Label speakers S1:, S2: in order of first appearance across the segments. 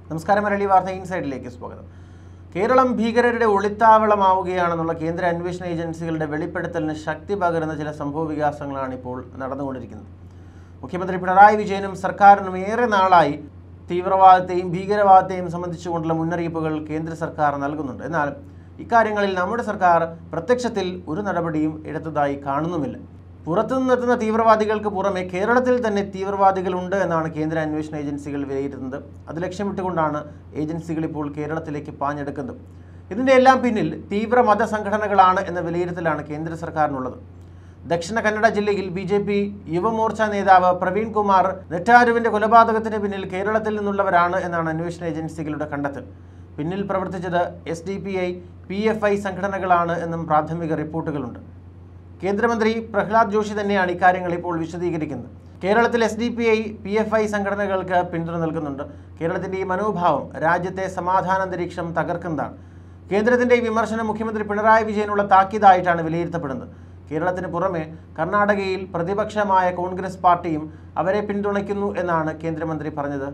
S1: നമസ്കാരം മലയാളി വാർത്ത ഇൻസൈഡിലേക്ക് സ്വാഗതം കേരളം ഭീകരരുടെ ഒളിത്താവളമാവുകയാണെന്നുള്ള കേന്ദ്ര അന്വേഷണ ഏജൻസികളുടെ വെളിപ്പെടുത്തലിന് ശക്തി പകരുന്ന ചില സംഭവ വികാസങ്ങളാണ് ഇപ്പോൾ നടന്നുകൊണ്ടിരിക്കുന്നത് മുഖ്യമന്ത്രി പിണറായി വിജയനും സർക്കാരിനും ഏറെ നാളായി തീവ്രവാദത്തെയും ഭീകരവാദത്തെയും സംബന്ധിച്ചുകൊണ്ടുള്ള മുന്നറിയിപ്പുകൾ കേന്ദ്ര സർക്കാർ നൽകുന്നുണ്ട് എന്നാൽ ഇക്കാര്യങ്ങളിൽ നമ്മുടെ സർക്കാർ പ്രത്യക്ഷത്തിൽ ഒരു നടപടിയും എടുത്തതായി കാണുന്നുമില്ല പുറത്തുനിന്നെത്തുന്ന തീവ്രവാദികൾക്ക് പുറമെ കേരളത്തിൽ തന്നെ തീവ്രവാദികളുണ്ട് എന്നാണ് കേന്ദ്ര അന്വേഷണ ഏജൻസികൾ വിലയിരുത്തുന്നത് അത് ലക്ഷ്യമിട്ടുകൊണ്ടാണ് ഏജൻസികൾ ഇപ്പോൾ കേരളത്തിലേക്ക് പാഞ്ഞെടുക്കുന്നത് ഇതിൻ്റെ എല്ലാം പിന്നിൽ തീവ്ര മതസംഘടനകളാണ് എന്ന വിലയിരുത്തലാണ് കേന്ദ്ര സർക്കാരിനുള്ളത് ദക്ഷിണ കന്നഡ ജില്ലയിൽ ബി ജെ പി യുവമോർച്ച നേതാവ് പ്രവീൺ കുമാർ നെറ്റാരുവിന്റെ കൊലപാതകത്തിന് പിന്നിൽ കേരളത്തിൽ നിന്നുള്ളവരാണ് എന്നാണ് അന്വേഷണ ഏജൻസികളുടെ കണ്ടെത്തൽ പിന്നിൽ പ്രവർത്തിച്ചത് S D P I P F I സംഘടനകളാണ് എന്നും പ്രാഥമിക റിപ്പോർട്ടുകളുണ്ട് കേന്ദ്രമന്ത്രി പ്രഹ്ലാദ് ജോഷി തന്നെയാണ് ഇക്കാര്യങ്ങൾ ഇപ്പോൾ വിശദീകരിക്കുന്നത് കേരളത്തിൽ S D P I P F I സംഘടനകൾക്ക് പിന്തുണ നൽകുന്നുണ്ട് കേരളത്തിന്റെ ഈ മനോഭാവം രാജ്യത്തെ സമാധാനാന്തരീക്ഷം തകർക്കുന്നതാണ് കേന്ദ്രത്തിന്റെ ഈ വിമർശനം മുഖ്യമന്ത്രി പിണറായി വിജയനുള്ള താക്കീതായിട്ടാണ് വിലയിരുത്തപ്പെടുന്നത് കേരളത്തിന് പുറമെ കർണാടകയിൽ പ്രതിപക്ഷമായ കോൺഗ്രസ് പാർട്ടിയും അവരെ പിന്തുണയ്ക്കുന്നു എന്നാണ് കേന്ദ്രമന്ത്രി പറഞ്ഞത്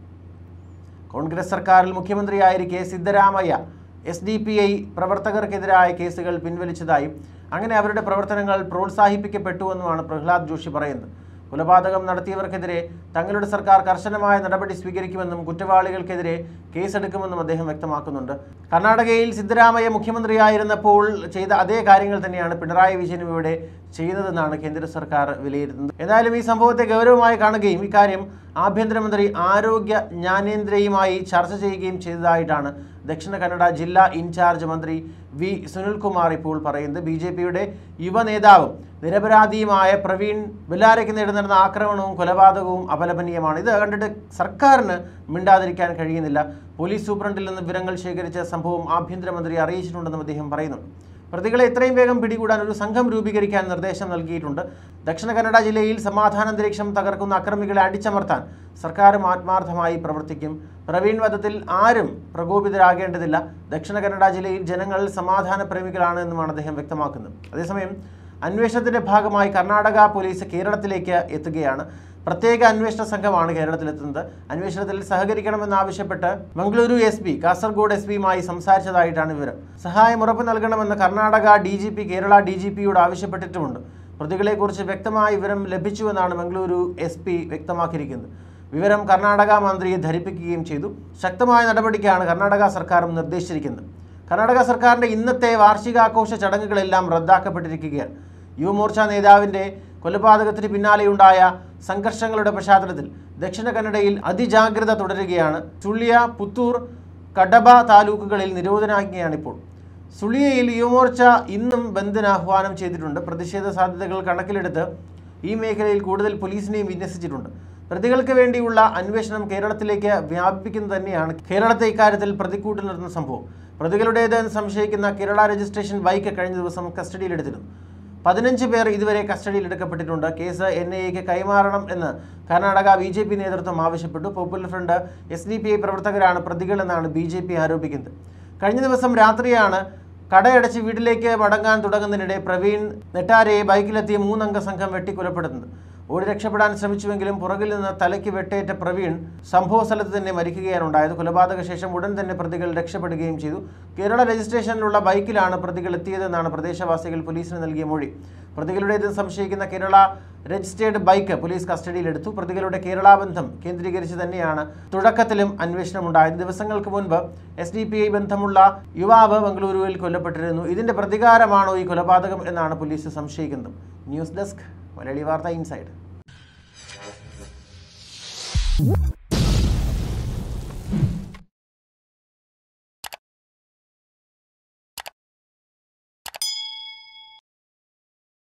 S1: കോൺഗ്രസ് സർക്കാരിൽ മുഖ്യമന്ത്രിയായിരിക്കെ Siddaramaiah S D P I പ്രവർത്തകർക്കെതിരായ കേസുകൾ പിൻവലിച്ചതായും അങ്ങനെ അവരുടെ പ്രവർത്തനങ്ങൾ പ്രോത്സാഹിപ്പിക്കപ്പെട്ടുവെന്നുമാണ് പ്രഹ്ലാദ് ജോഷി പറയുന്നത് കൊലപാതകം നടത്തിയവർക്കെതിരെ തങ്ങളുടെ സർക്കാർ കർശനമായ നടപടി സ്വീകരിക്കുമെന്നും കുറ്റവാളികൾക്കെതിരെ കേസെടുക്കുമെന്നും അദ്ദേഹം വ്യക്തമാക്കുന്നുണ്ട് കർണാടകയിൽ സിദ്ധരാമയ്യ മുഖ്യമന്ത്രിയായിരുന്നപ്പോൾ ചെയ്ത അതേ കാര്യങ്ങൾ തന്നെയാണ് പിണറായി വിജയനും ഇവിടെ ചെയ്യുന്നതെന്നാണ് കേന്ദ്ര സർക്കാർ വിലയിരുത്തുന്നത് എന്തായാലും ഈ സംഭവത്തെ ഗൗരവമായി കാണുകയും ഇക്കാര്യം ആഭ്യന്തരമന്ത്രി ആരോഗ്യ ജ്ഞാനേന്ദ്രയുമായി ചർച്ച ചെയ്യുകയും ചെയ്തതായിട്ടാണ് ദക്ഷിണ കന്നഡ ജില്ലാ ഇൻചാർജ് മന്ത്രി വി സുനിൽകുമാർ ഇപ്പോൾ പറയുന്നത് ബി ജെ പിയുടെ യുവ നേതാവും നിരപരാധിയുമായ പ്രവീൺ ബെല്ലാരയ്ക്ക് നേരെ നടന്ന ആക്രമണവും കൊലപാതകവും അപലപനീയമാണ് ഇത് കണ്ടിട്ട് സർക്കാരിന് മിണ്ടാതിരിക്കാൻ കഴിയുന്നില്ല പോലീസ് സൂപ്രണ്ടിൽ നിന്ന് വിവരങ്ങൾ ശേഖരിച്ച സംഭവം ആഭ്യന്തരമന്ത്രി അറിയിച്ചിട്ടുണ്ടെന്നും അദ്ദേഹം പറയുന്നു പ്രതികളെ എത്രയും വേഗം പിടികൂടാൻ ഒരു സംഘം രൂപീകരിക്കാൻ നിർദ്ദേശം നൽകിയിട്ടുണ്ട് ദക്ഷിണ കന്നഡ ജില്ലയിൽ സമാധാനാന്തരീക്ഷം തകർക്കുന്ന അക്രമികളെ അടിച്ചമർത്താൻ സർക്കാരും ആത്മാർത്ഥമായി പ്രവർത്തിക്കും പ്രവീൺ വധത്തിൽ ആരും പ്രകോപിതരാകേണ്ടതില്ല ദക്ഷിണ കന്നഡ ജില്ലയിൽ ജനങ്ങൾ സമാധാന പ്രേമികളാണ് എന്നുമാണ് അദ്ദേഹം വ്യക്തമാക്കുന്നത് അതേസമയം അന്വേഷണത്തിന്റെ ഭാഗമായി കർണാടക പോലീസ് കേരളത്തിലേക്ക് എത്തുകയാണ് പ്രത്യേക അന്വേഷണ സംഘമാണ് കേരളത്തിലെത്തുന്നത് അന്വേഷണത്തിൽ സഹകരിക്കണമെന്നാവശ്യപ്പെട്ട് Mangaluru S P Kasaragod S പിയുമായി സംസാരിച്ചതായിട്ടാണ് വിവരം സഹായം ഉറപ്പു നൽകണമെന്ന് Karnataka D G P Kerala D G പിയോട് ആവശ്യപ്പെട്ടിട്ടുമുണ്ട് പ്രതികളെക്കുറിച്ച് വ്യക്തമായ വിവരം ലഭിച്ചുവെന്നാണ് മംഗളൂരു എസ് പി വ്യക്തമാക്കിയിരിക്കുന്നത് വിവരം കർണാടക മന്ത്രിയെ ധരിപ്പിക്കുകയും ചെയ്തു ശക്തമായ നടപടിക്കാണ് കർണാടക സർക്കാരും നിർദ്ദേശിച്ചിരിക്കുന്നത് കർണാടക സർക്കാരിന്റെ ഇന്നത്തെ വാർഷികാഘോഷ ചടങ്ങുകളെല്ലാം റദ്ദാക്കപ്പെട്ടിരിക്കുകയാണ് യുവമോർച്ച നേതാവിന്റെ കൊലപാതകത്തിന് പിന്നാലെയുണ്ടായ സംഘർഷങ്ങളുടെ പശ്ചാത്തലത്തിൽ ദക്ഷിണ കന്നഡയിൽ അതിജാഗ്രത തുടരുകയാണ് ചുള്ളിയ പുത്തൂർ കഡബ താലൂക്കുകളിൽ നിരോധനാജ്ഞയാണിപ്പോൾ സുളിയയിൽ യുവമോർച്ച ഇന്നും ബന്ദിന് ആഹ്വാനം ചെയ്തിട്ടുണ്ട് പ്രതിഷേധ സാധ്യതകൾ കണക്കിലെടുത്ത് ഈ മേഖലയിൽ കൂടുതൽ പോലീസിനെയും വിന്യസിച്ചിട്ടുണ്ട് പ്രതികൾക്ക് വേണ്ടിയുള്ള അന്വേഷണം കേരളത്തിലേക്ക് വ്യാപിപ്പിക്കുന്നത് തന്നെയാണ് കേരളത്തെ ഇക്കാര്യത്തിൽ പ്രതിക്കൂട്ടിൽ നിർത്തുന്ന സംഭവം പ്രതികളുടേത് എന്ന് സംശയിക്കുന്ന കേരള രജിസ്ട്രേഷൻ ബൈക്ക് കഴിഞ്ഞ ദിവസം കസ്റ്റഡിയിലെടുത്തിരുന്നു പതിനഞ്ച് പേർ ഇതുവരെ കസ്റ്റഡിയിൽ എടുക്കപ്പെട്ടിട്ടുണ്ട് കേസ് എൻ ഐ എക്ക് കൈമാറണം എന്ന് കർണാടക ബി ജെ പി നേതൃത്വം ആവശ്യപ്പെട്ടു popular front S D P I പ്രവർത്തകരാണ് പ്രതികളെന്നാണ് ബി ജെ പി ആരോപിക്കുന്നത് കഴിഞ്ഞ ദിവസം രാത്രിയാണ് കടയടച്ച് വീട്ടിലേക്ക് മടങ്ങാൻ തുടങ്ങുന്നതിനിടെ പ്രവീൺ നെട്ടാരയെ ബൈക്കിലെത്തിയ മൂന്നംഗ സംഘം വെട്ടിക്കൊലപ്പെടുന്നത് ഓടി രക്ഷപ്പെടാൻ ശ്രമിച്ചുവെങ്കിലും പുറകിൽ നിന്ന് തലയ്ക്ക് വെട്ടേറ്റ പ്രവീൺ സംഭവ സ്ഥലത്ത് തന്നെ മരിക്കുകയാണ് ഉണ്ടായത് കൊലപാതക ശേഷം ഉടൻ തന്നെ പ്രതികൾ രക്ഷപ്പെടുകയും ചെയ്തു കേരള രജിസ്ട്രേഷനിലുള്ള ബൈക്കിലാണ് പ്രതികൾ എത്തിയതെന്നാണ് പ്രദേശവാസികൾ പോലീസിന് നൽകിയ മൊഴി പ്രതികളുടേത് സംശയിക്കുന്ന കേരള രജിസ്റ്റേർഡ് ബൈക്ക് പോലീസ് കസ്റ്റഡിയിലെടുത്തു പ്രതികളുടെ കേരള ബന്ധം കേന്ദ്രീകരിച്ച് തന്നെയാണ് തുടക്കത്തിലും അന്വേഷണം ഉണ്ടായത് ദിവസങ്ങൾക്ക് മുൻപ് എസ് ഡി പി ഐ ബന്ധമുള്ള യുവാവ് ബംഗളൂരുവിൽ കൊല്ലപ്പെട്ടിരുന്നു ഇതിന്റെ പ്രതികാരമാണോ ഈ കൊലപാതകം എന്നാണ് പോലീസ് സംശയിക്കുന്നത് ന്യൂസ് ഡെസ്ക് മലയാളി വാർത്ത ഇൻസൈഡ്